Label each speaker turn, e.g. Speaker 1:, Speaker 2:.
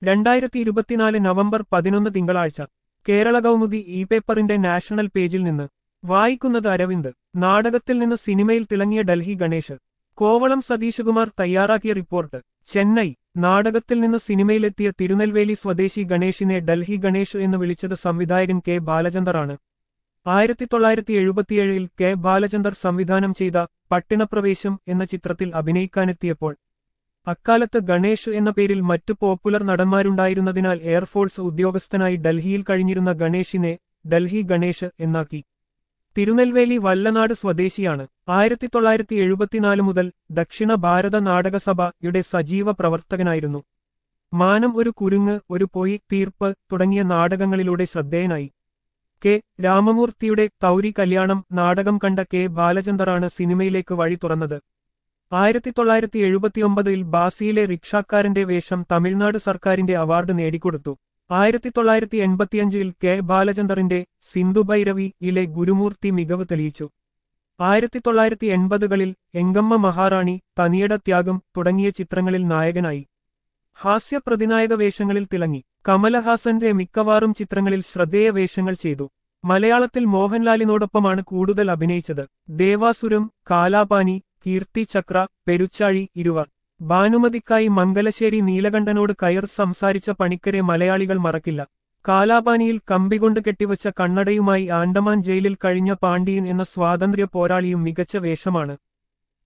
Speaker 1: രണ്ടായിരത്തി ഇരുപത്തിനാല് നവംബർ പതിനൊന്ന് തിങ്കളാഴ്ച കേരള കൗമുദി ഇ പേപ്പറിന്റെ നാഷണൽ പേജിൽ നിന്ന് വായിക്കുന്നത് അരവിന്ദ് നാടകത്തിൽ നിന്ന് സിനിമയിൽ തിളങ്ങിയ ഡൽഹി ഗണേഷ് കോവളം സതീശകുമാർ തയ്യാറാക്കിയ റിപ്പോർട്ട് ചെന്നൈ നാടകത്തിൽ നിന്ന് സിനിമയിലെത്തിയ തിരുനെൽവേലി സ്വദേശി ഗണേഷിനെ ഡൽഹി ഗണേഷ് എന്ന് വിളിച്ചത് സംവിധായകൻ കെ ബാലചന്ദറാണ് ആയിരത്തി തൊള്ളായിരത്തി എഴുപത്തിയേഴിൽ കെ ബാലചന്ദർ സംവിധാനം ചെയ്ത പട്ടിണപ്രവേശം എന്ന ചിത്രത്തിൽ അഭിനയിക്കാനെത്തിയപ്പോൾ അക്കാലത്ത് ഗണേഷ് എന്ന പേരിൽ മറ്റു പോപ്പുലർ നടന്മാരുണ്ടായിരുന്നതിനാൽ എയർഫോഴ്സ് ഉദ്യോഗസ്ഥനായി ഡൽഹിയിൽ കഴിഞ്ഞിരുന്ന ഗണേഷിനെ ഡൽഹി ഗണേഷ് എന്നാക്കി തിരുനെൽവേലി വല്ലനാട് സ്വദേശിയാണ് ആയിരത്തി തൊള്ളായിരത്തി എഴുപത്തിനാല് മുതൽ ദക്ഷിണ ഭാരത നാടകസഭയുടെ സജീവ പ്രവർത്തകനായിരുന്നു മാനം ഒരു കുരുങ്ങ് ഒരു പൊയ് തീർപ്പ് തുടങ്ങിയ നാടകങ്ങളിലൂടെ ശ്രദ്ധേയനായി കെ രാമമൂർത്തിയുടെ തൗരി കല്യാണം നാടകം കണ്ട കെ ബാലചന്ദറാണ് സിനിമയിലേക്ക് വഴി തുറന്നത് ആയിരത്തി തൊള്ളായിരത്തി എഴുപത്തിയൊമ്പതിൽ ബാസിയിലെ റിക്ഷാക്കാരന്റെ വേഷം തമിഴ്നാട് സർക്കാരിന്റെ അവാർഡ് നേടിക്കൊടുത്തു ആയിരത്തി തൊള്ളായിരത്തി എൺപത്തിയഞ്ചിൽ കെ ബാലചന്ദറിന്റെ സിന്ധുഭൈരവി ഇലെ ഗുരുമൂർത്തി മികവ് തെളിയിച്ചു ആയിരത്തി തൊള്ളായിരത്തി എൺപതുകളിൽ എങ്കമ്മ മഹാറാണി തനിയട ത്യാഗം തുടങ്ങിയ ചിത്രങ്ങളിൽ നായകനായി ഹാസ്യ പ്രതിനായക വേഷങ്ങളിൽ തിളങ്ങി കമലഹാസന്റെ മിക്കവാറും ചിത്രങ്ങളിൽ ശ്രദ്ധേയ വേഷങ്ങൾ ചെയ്തു മലയാളത്തിൽ മോഹൻലാലിനോടൊപ്പമാണ് കൂടുതൽ അഭിനയിച്ചത് ദേവാസുരം കാലാപാനി കീർത്തി ചക്ര പെരുച്ചാഴി ഇരുവർ ഭാനുമതിക്കായി മംഗലശ്ശേരി നീലകണ്ഠനോട് കയർ സംസാരിച്ച പണിക്കരെ മലയാളികൾ മറക്കില്ല കാലാപാനിയിൽ കമ്പികൊണ്ട് കെട്ടിവച്ച കണ്ണടയുമായി ആൻഡമാൻ ജയിലിൽ കഴിഞ്ഞ പാണ്ഡിയൻ എന്ന സ്വാതന്ത്ര്യ പോരാളിയും മികച്ച വേഷമാണ്